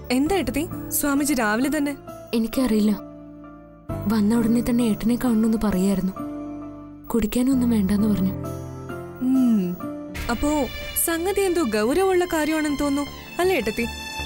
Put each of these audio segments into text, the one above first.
എന്താ ഏട്ടത്തി സ്വാമിജി രാവിലെ തന്നെ എനിക്കറിയില്ല വന്ന ഉടനെ തന്നെ ഏട്ടനെ കാണണമെന്ന് പറയായിരുന്നു കുടിക്കാനൊന്നും വേണ്ടെന്ന് പറഞ്ഞു ഉം. അപ്പോ സംഗതി എന്തോ ഗൗരവമുള്ള കാര്യമാണെന്ന് തോന്നുന്നു അല്ലേ ഏട്ടത്തി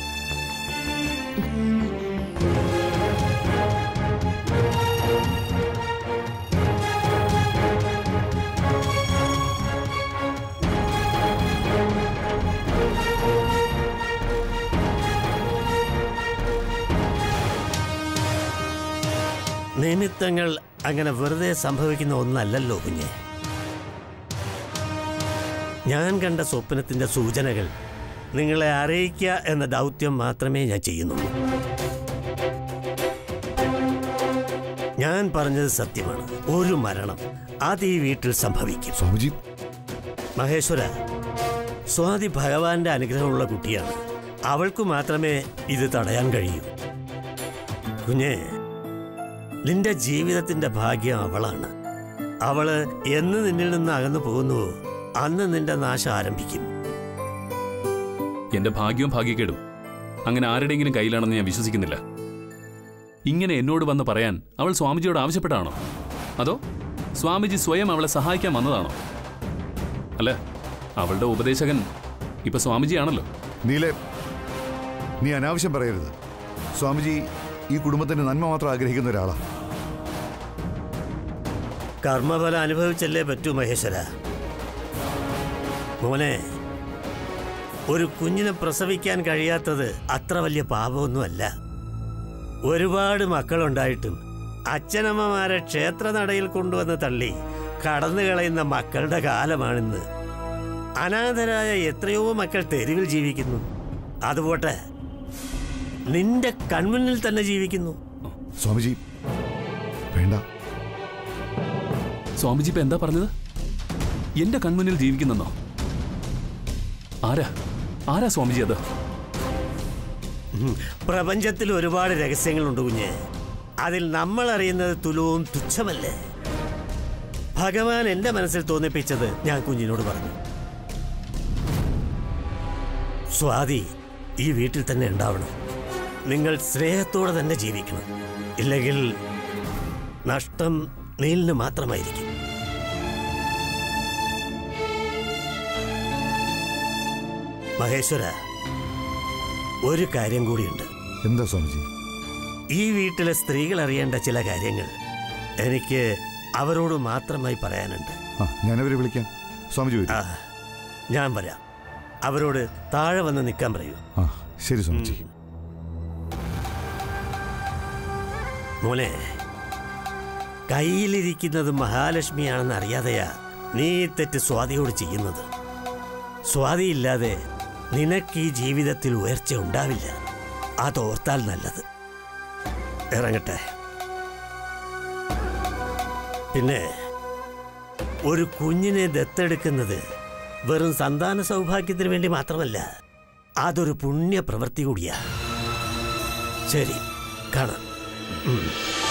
നിമിത്തങ്ങൾ അങ്ങനെ വെറുതെ സംഭവിക്കുന്ന ഒന്നല്ലല്ലോ കുഞ്ഞെ ഞാൻ കണ്ട സ്വപ്നത്തിന്റെ സൂചനകൾ നിങ്ങളെ അറിയിക്കുക എന്ന ദൗത്യം മാത്രമേ ഞാൻ ചെയ്യുന്നുള്ളൂ ഞാൻ പറഞ്ഞത് സത്യമാണ് ഒരു മരണം അത് ഈ വീട്ടിൽ സംഭവിക്കും സ്വാമിജി മഹേശ്വര സ്വാതി ഭഗവാന്റെ അനുഗ്രഹമുള്ള കുട്ടിയാണ് അവൾക്ക് മാത്രമേ ഇത് തടയാൻ കഴിയൂ കുഞ്ഞെ നിന്റെ ജീവിതത്തിന്റെ ഭാഗ്യം അവളാണ് അവള് എന്ന് നിന്നിൽ നിന്ന് അകന്നു പോകുന്നുവോ അന്ന് നിന്റെ നാശം ആരംഭിക്കും എന്റെ ഭാഗ്യവും ഭാഗ്യക്കേടും അങ്ങനെ ആരുടെയെങ്കിലും കയ്യിലാണെന്ന് ഞാൻ വിശ്വസിക്കുന്നില്ല ഇങ്ങനെ എന്നോട് വന്ന് പറയാൻ അവൾ സ്വാമിജിയോട് ആവശ്യപ്പെട്ടാണോ അതോ സ്വാമിജി സ്വയം അവളെ സഹായിക്കാൻ വന്നതാണോ അല്ല അവളുടെ ഉപദേശകൻ ഇപ്പൊ സ്വാമിജിയാണല്ലോ നീലെ നീ അനാവശ്യം പറയരുത് സ്വാമിജി ഈ കുടുംബത്തിന്റെ നന്മ മാത്രം ആഗ്രഹിക്കുന്ന ഒരാളാ കർമ്മഫലം അനുഭവിച്ചല്ലേ പറ്റൂ മഹേശ്വര മോനെ ഒരു കുഞ്ഞിനെ പ്രസവിക്കാൻ കഴിയാത്തത് അത്ര വലിയ പാപമൊന്നുമല്ല ഒരുപാട് മക്കളുണ്ടായിട്ടും അച്ഛനമ്മമാരെ ക്ഷേത്രനടയിൽ കൊണ്ടുവന്ന് തള്ളി കടന്നു കളയുന്ന മക്കളുടെ കാലമാണിന്ന് അനാഥരായ എത്രയോ മക്കൾ തെരുവിൽ ജീവിക്കുന്നു അതുപോട്ടെ നിന്റെ കൺമുന്നിൽ തന്നെ ജീവിക്കുന്നു സ്വാമിജി വേണ്ട സ്വാമിജി ഇപ്പൊ എന്താ പറഞ്ഞത് എന്റെ കൺമുന്നിൽ ജീവിക്കുന്നെന്നോ ആരാ ആരാ സ്വാമിജി അത് ഉം. പ്രപഞ്ചത്തിൽ ഒരുപാട് രഹസ്യങ്ങളുണ്ട് കുഞ്ഞ് അതിൽ നമ്മൾ അറിയുന്നത് തുലവും തുച്ഛമല്ലേ ഭഗവാൻ എന്റെ മനസ്സിൽ തോന്നിപ്പിച്ചത് ഞാൻ കുഞ്ഞിനോട് പറഞ്ഞു സ്വാതി ഈ വീട്ടിൽ തന്നെ ഉണ്ടാവണം നിങ്ങൾ സ്നേഹത്തോടെ തന്നെ ജീവിക്കണം ഇല്ലെങ്കിൽ നഷ്ടം നീലിന് മാത്രമായിരിക്കും മഹേശ്വര ഒരു കാര്യം കൂടിയുണ്ട് എന്താ സ്വാമിജി ഈ വീട്ടിലെ സ്ത്രീകൾ അറിയേണ്ട ചില കാര്യങ്ങൾ എനിക്ക് അവരോട് മാത്രമായി പറയാനുണ്ട് ആ ഞാനവരെ വിളിക്കാം സ്വാമിജി വരും ആ ഞാൻ വരാം അവരോട് താഴെ വന്ന് നിൽക്കാൻ പറയൂ ആ ശരി സ്വാമിജി മോനെ കയ്യിലിരിക്കുന്നത് മഹാലക്ഷ്മിയാണെന്ന് അറിയാതെയാ നീ ഈ തെറ്റ് സ്വാതിയോട് ചെയ്യുന്നത് സ്വാതിയില്ലാതെ നിനക്ക് ഈ ജീവിതത്തിൽ ഉയർച്ച ഉണ്ടാവില്ല അതോർത്താൽ നല്ലത് ഇറങ്ങട്ടെ പിന്നെ ഒരു കുഞ്ഞിനെ ദത്തെടുക്കുന്നത് വെറും സന്താന സൗഭാഗ്യത്തിന് വേണ്ടി മാത്രമല്ല അതൊരു പുണ്യ പ്രവൃത്തി കൂടിയാ ശരി കാണാം ഉം.